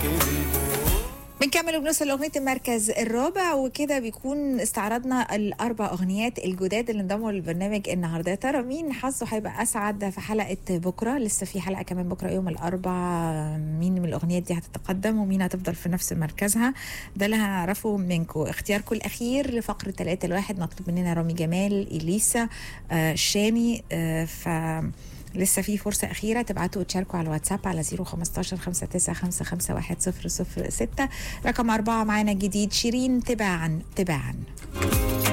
بنكمل وبنوصل لاغنيه المركز الرابع وكده بيكون استعرضنا الاربع اغنيات الجداد اللي انضموا للبرنامج النهارده يا ترى مين حظه هيبقى اسعد في حلقه بكره لسه في حلقه كمان بكره يوم الاربع مين من الاغنيات دي هتتقدم ومين هتفضل في نفس مركزها ده اللي هنعرفه منكم اختياركم الاخير لفقره ثلاثة الواحد مطلوب مننا رامي جمال اليسا آه شامي آه ف لسه في فرصة أخيرة تبعتوا وتشاركوا على الواتساب على 015 5955 106 رقم أربعة معانا جديد شيرين تباعا تباعا